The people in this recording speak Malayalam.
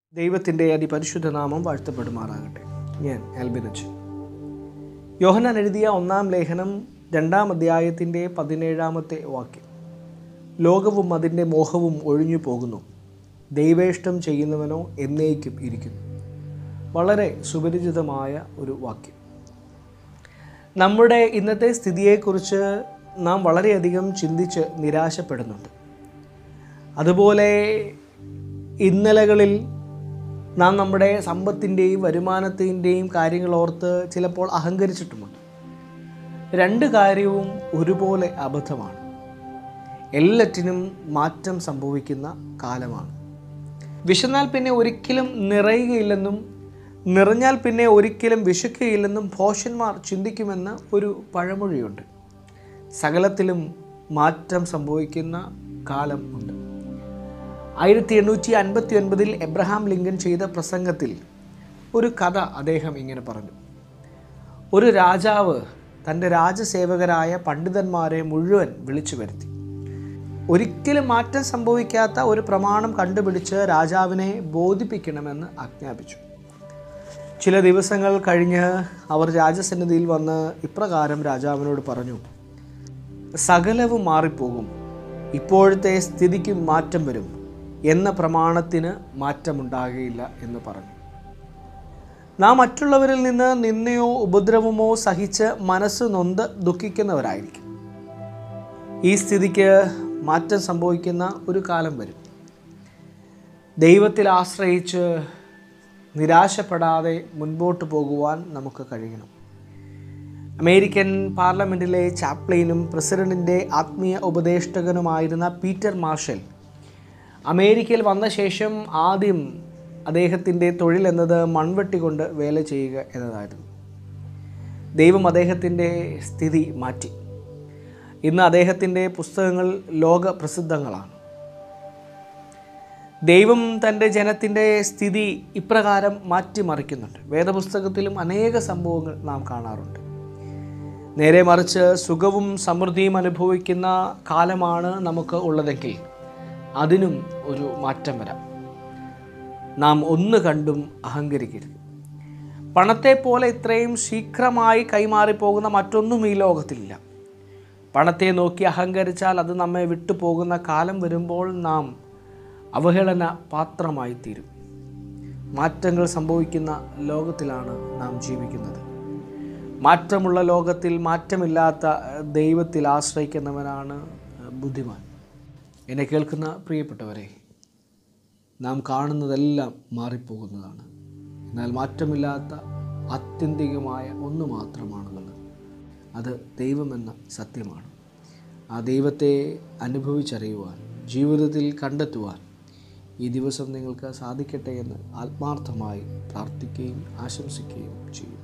ദൈവത്തിൻ്റെ അതിപരിശുദ്ധ നാമം വാഴ്ത്തപ്പെടുമാറാകട്ടെ ഞാൻ ആൽബിനച്ചൻ യോഹനാൻ എഴുതിയ ഒന്നാം ലേഖനം രണ്ടാം അധ്യായത്തിൻ്റെ പതിനേഴാമത്തെ വാക്യം ലോകവും അതിൻ്റെ മോഹവും ഒഴിഞ്ഞു പോകുന്നു ദൈവേഷ്ടം ചെയ്യുന്നവനോ എന്നേക്കും ഇരിക്കുന്നു വളരെ സുപരിചിതമായ ഒരു വാക്യം നമ്മുടെ ഇന്നത്തെ സ്ഥിതിയെക്കുറിച്ച് നാം വളരെയധികം ചിന്തിച്ച് നിരാശപ്പെടുന്നുണ്ട് അതുപോലെ ഇന്നലകളിൽ നാം നമ്മുടെ സമ്പത്തിൻ്റെയും വരുമാനത്തിൻ്റെയും കാര്യങ്ങൾ ഓർത്ത് ചിലപ്പോൾ അഹങ്കരിച്ചിട്ടുമുണ്ട് രണ്ട് കാര്യവും ഒരുപോലെ അബദ്ധമാണ് എല്ലാറ്റിനും മാറ്റം സംഭവിക്കുന്ന കാലമാണ് വിശന്നാൽ പിന്നെ ഒരിക്കലും നിറയുകയില്ലെന്നും നിറഞ്ഞാൽ പിന്നെ ഒരിക്കലും വിശക്കുകയില്ലെന്നും ഭോഷന്മാർ ചിന്തിക്കുമെന്ന് ഒരു പഴമൊഴിയുണ്ട് സകലത്തിലും മാറ്റം സംഭവിക്കുന്ന കാലം ഉണ്ട് ആയിരത്തി എണ്ണൂറ്റി അൻപത്തി ഒൻപതിൽ എബ്രഹാം ലിങ്കൻ ചെയ്ത പ്രസംഗത്തിൽ ഒരു കഥ അദ്ദേഹം ഇങ്ങനെ പറഞ്ഞു ഒരു രാജാവ് തൻ്റെ രാജസേവകരായ പണ്ഡിതന്മാരെ മുഴുവൻ വിളിച്ചു വരുത്തി ഒരിക്കലും മാറ്റം സംഭവിക്കാത്ത ഒരു പ്രമാണം കണ്ടുപിടിച്ച് രാജാവിനെ ബോധിപ്പിക്കണമെന്ന് ആജ്ഞാപിച്ചു ചില ദിവസങ്ങൾ കഴിഞ്ഞ് അവർ രാജസന്നിധിയിൽ വന്ന് ഇപ്രകാരം രാജാവിനോട് പറഞ്ഞു സകലവും മാറിപ്പോകും ഇപ്പോഴത്തെ സ്ഥിതിക്ക് മാറ്റം വരും എന്ന പ്രമാണത്തിന് മാറ്റമുണ്ടാകുകയില്ല എന്ന് പറഞ്ഞു നാം മറ്റുള്ളവരിൽ നിന്ന് നിന്നയോ ഉപദ്രവമോ സഹിച്ച് മനസ്സ് നൊന്ത് ദുഃഖിക്കുന്നവരായിരിക്കും ഈ സ്ഥിതിക്ക് മാറ്റം സംഭവിക്കുന്ന ഒരു കാലം വരും ദൈവത്തിൽ ആശ്രയിച്ച് നിരാശപ്പെടാതെ മുൻപോട്ട് പോകുവാൻ നമുക്ക് കഴിയണം അമേരിക്കൻ പാർലമെൻറ്റിലെ ചാപ്ലിനും പ്രസിഡന്റിൻ്റെ ആത്മീയ ഉപദേഷ്ടകനുമായിരുന്ന പീറ്റർ മാർഷൽ അമേരിക്കയിൽ വന്ന ശേഷം ആദ്യം അദ്ദേഹത്തിൻ്റെ തൊഴിൽ എന്നത് മൺവെട്ടി കൊണ്ട് വേല ചെയ്യുക എന്നതായിരുന്നു ദൈവം അദ്ദേഹത്തിൻ്റെ സ്ഥിതി മാറ്റി ഇന്ന് അദ്ദേഹത്തിൻ്റെ പുസ്തകങ്ങൾ ലോക പ്രസിദ്ധങ്ങളാണ് ദൈവം തൻ്റെ ജനത്തിൻ്റെ സ്ഥിതി ഇപ്രകാരം മാറ്റിമറിക്കുന്നുണ്ട് വേദപുസ്തകത്തിലും അനേക സംഭവങ്ങൾ നാം കാണാറുണ്ട് നേരെ മറിച്ച് സുഖവും സമൃദ്ധിയും അനുഭവിക്കുന്ന കാലമാണ് നമുക്ക് ഉള്ളതെങ്കിൽ അതിനും ഒരു മാറ്റം വരാം നാം ഒന്ന് കണ്ടും അഹങ്കരിക്കരുത് പണത്തെ പോലെ ഇത്രയും ശീഘ്രമായി കൈമാറിപ്പോകുന്ന മറ്റൊന്നും ഈ ലോകത്തിലില്ല പണത്തെ നോക്കി അഹങ്കരിച്ചാൽ അത് നമ്മെ വിട്ടുപോകുന്ന കാലം വരുമ്പോൾ നാം അവഹേളന പാത്രമായി തീരും മാറ്റങ്ങൾ സംഭവിക്കുന്ന ലോകത്തിലാണ് നാം ജീവിക്കുന്നത് മാറ്റമുള്ള ലോകത്തിൽ മാറ്റമില്ലാത്ത ദൈവത്തിൽ ആശ്രയിക്കുന്നവനാണ് ബുദ്ധിമാൻ എന്നെ കേൾക്കുന്ന പ്രിയപ്പെട്ടവരെ നാം കാണുന്നതെല്ലാം മാറിപ്പോകുന്നതാണ് എന്നാൽ മാറ്റമില്ലാത്ത ആത്യന്തികമായ ഒന്ന് മാത്രമാണുള്ളത് അത് ദൈവമെന്ന സത്യമാണ് ആ ദൈവത്തെ അനുഭവിച്ചറിയുവാൻ ജീവിതത്തിൽ കണ്ടെത്തുവാൻ ഈ ദിവസം നിങ്ങൾക്ക് സാധിക്കട്ടെ എന്ന് ആത്മാർത്ഥമായി പ്രാർത്ഥിക്കുകയും ആശംസിക്കുകയും ചെയ്യും